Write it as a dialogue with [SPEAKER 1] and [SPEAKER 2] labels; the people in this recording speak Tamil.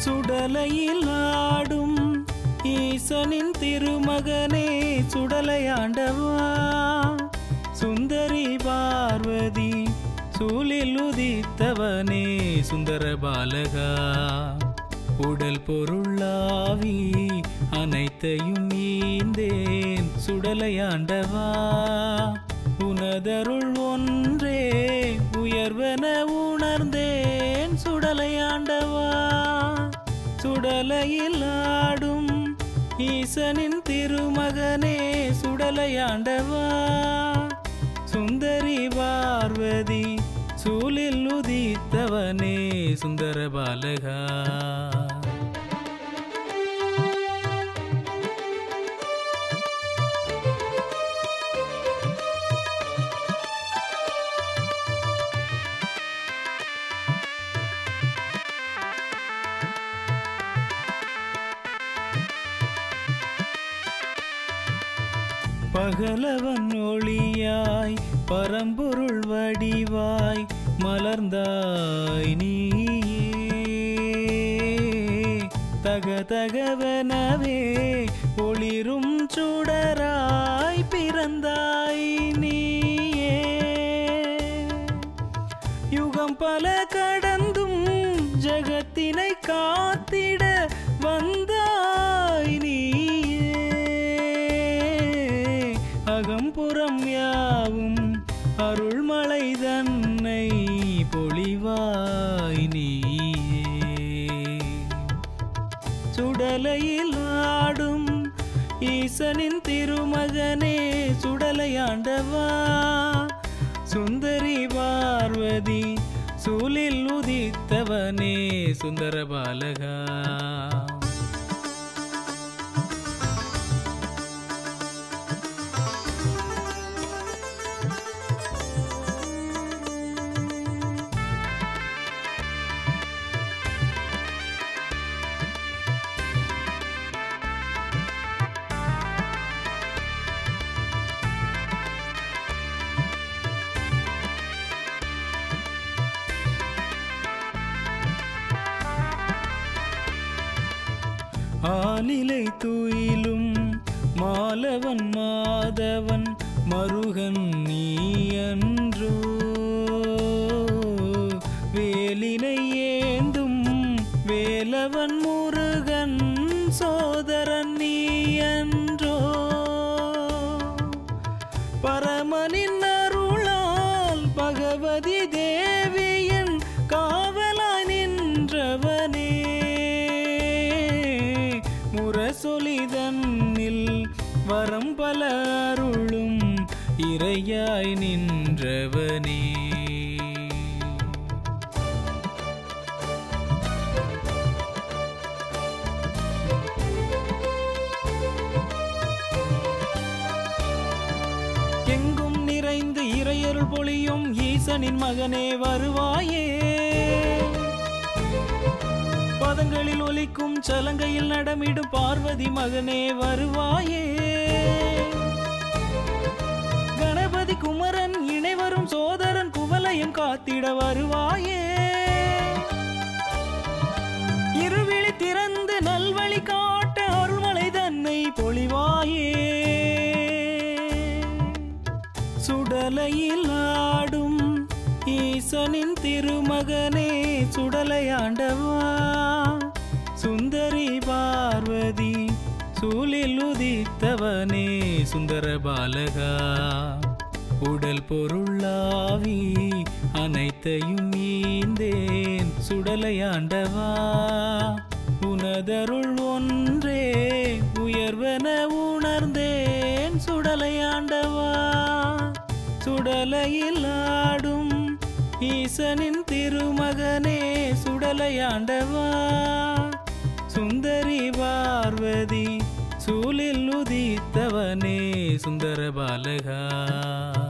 [SPEAKER 1] சுடலையில் ஆடும் ஈசனின் திருமகனே சுடலையாண்டவா சுந்தரி பார்வதி சூலில் உதித்தவனே சுந்தர பாலகா உடல் பொருளாவி அனைத்தையும் ஈந்தேன் சுடலையாண்டவா உனதருள் ஒன்றே உயர்வென உணர்ந்தேன் சுடலையாண்டவா சுடலையில் ஆடும் ஈசனின் திருமகனே சுடலையாண்டவா சுந்தரி பார்வதி சூலில் உதித்தவனே சுந்தர பாலகா பகலவன் ஒளியாய் பரம்பொருள் வடிவாய் மலர்ந்தாய் நீயே தக தகவனவே ஒளிரும் சுடராய் பிறந்தாய் நீயே யுகம் பல கடந்தும் ஜகத்தினை காத்திட வந்தாய் நீயே அகம்புறம் யாவும் அருள்மலை தன்னை பொழிவாய் நீயே சுடலையில் ஆடும் ஈசனின் திருமகனே சுடலையாண்டவா சுந்தரி பார்வதி சூலில் உதித்தவனே சுந்தர பாலகா ஆலிலை துயிலும் மாலவன் மாதவன் மருகன் நீ அன்றோ வேலினை ஏந்தும் வேலவன் முருகன் சோதரன் நீ அன்றோ பரமனின் அருளால் பகவதி தேவியின் காவலாய் நின்றவனே முரசொலிதன்னில் வரம் பல அருளும் இறையாய் நின்றவனே எங்கும் நிறைந்து இறையருள் பொழியும் ஈசனின் மகனே வருவாயே பதங்களில் ஒலிக்கும் சலங்கையில் நடமிடும் பார்வதி மகனே வருவாயே கணபதி குமரன் இணைவரும் சோதரன் குவலையும் காத்திட வருவாயே இருவிழி திறந்து நல்வழி காட்ட அருள்மலை தன்னை பொழிவாயே சுடலையில் ஆடும் ஈசனின் திருமகனே சுடலையாண்டவா சுந்தரி பார்வதி சூலில் உதித்தவனே சுந்தர பாலகா உடல் பொருளாவி அனைத்தையும் ஈந்தேன் சுடலையாண்டவா உனதருள் ஒன்றே உயர்வென உணர்ந்தேன் சுடலையாண்டவா சுடலையில் ஆடும் ஈசனின் திருமகனே சுடலையாண்டவா சுந்தரி பார்வதி சூலில் உதித்தவனே சுந்தர பாலகா